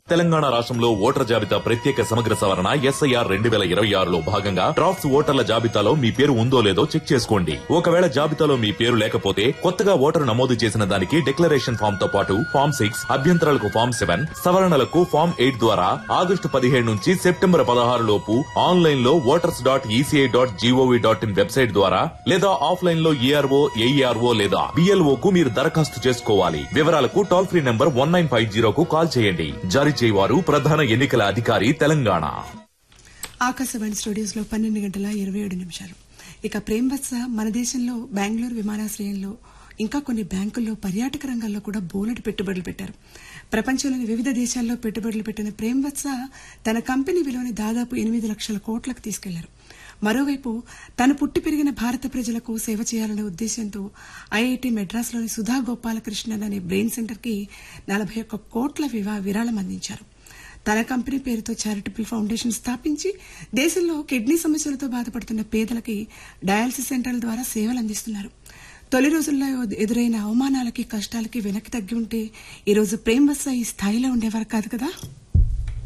తెలంగాణ రాష్ట్రంలో ఓటర్ జాబితా ప్రత్యేక సమగ్ర సవరణ ఎస్ఐఆర్ రెండు వేల ఇరవై ఆరులో భాగంగా డ్రాఫ్ట్స్ ఓటర్ల జాబితాలో మీ పేరు ఉందో లేదో చెక్ చేసుకోండి ఒకవేళ జాబితాలో మీ పేరు లేకపోతే కొత్తగా ఓటరు నమోదు చేసిన దానికి డిక్లరేషన్ ఫామ్ తో పాటు ఫామ్ సిక్స్ అభ్యంతరాలకు ఫామ్ సెవెన్ సవరణలకు ఫామ్ ఎయిట్ ద్వారా ఆగస్టు పదిహేడు నుంచి సెప్టెంబర్ పదహారు లోపు ఆన్లైన్ లో voters dot ECI dot GOV dot in website ద్వారా లేదా ఆఫ్లైన్ లో ఏఆర్ఓ ఏఈఆర్ఓ లేదా బిఎల్ఓ కు మీరు దరఖాస్తు చేసుకోవాలి వివరాలకు toll free number one nine five జీరోకు కాల్ చేయండి జారీ చేయవారు ప్రధాన ఎన్నికల అధికారి తెలంగాణ ఆకాశవాణి స్టూడియోస్ లో పన్నెండు గంటల ఇరవై ఏడు నిమిషాలు ఇక ప్రేమ్ వత్స మన దేశంలో బెంగళూరు విమానాశ్రయంలో ఇంకా కొన్ని బ్యాంకుల్లో పర్యాటక రంగంలో కూడా బోలెడు పెట్టుబడులు పెట్టారు ప్రపంచంలోని వివిధ దేశాల్లో పెట్టుబడులు పెట్టిన ప్రేమ్ వత్స తన కంపెనీ విలువని దాదాపు ఎనిమిది లక్షల కోట్లకు తీసుకెళ్లారు మరోవైపు తను పుట్టి పెరిగిన భారత ప్రజలకు సేవ చేయాలనే ఉద్దేశంతో ఐఐటి మెడ్రాస్లోని సుధా గోపాలకృష్ణన్ అనే బ్రెయిన్ సెంటర్ కి నలభై ఒక్క కోట్ల వివా- విరాళం అందించారు తన కంపెనీ పేరుతో చారిటబుల్ ఫౌండేషన్ స్థాపించి దేశంలో కిడ్నీ సమస్యలతో బాధపడుతున్న పేదలకి డయాలసిస్ సెంటర్ల ద్వారా సేవలు అందిస్తున్నారు తొలి రోజుల్లో ఎదురైన అవమానాలకి కష్టాలకి వెనక్కి తగ్గి ఉంటే ఈ రోజు ప్రేమ్ వత్స ఈ స్థాయిలో ఉండేవారు కాదు కదా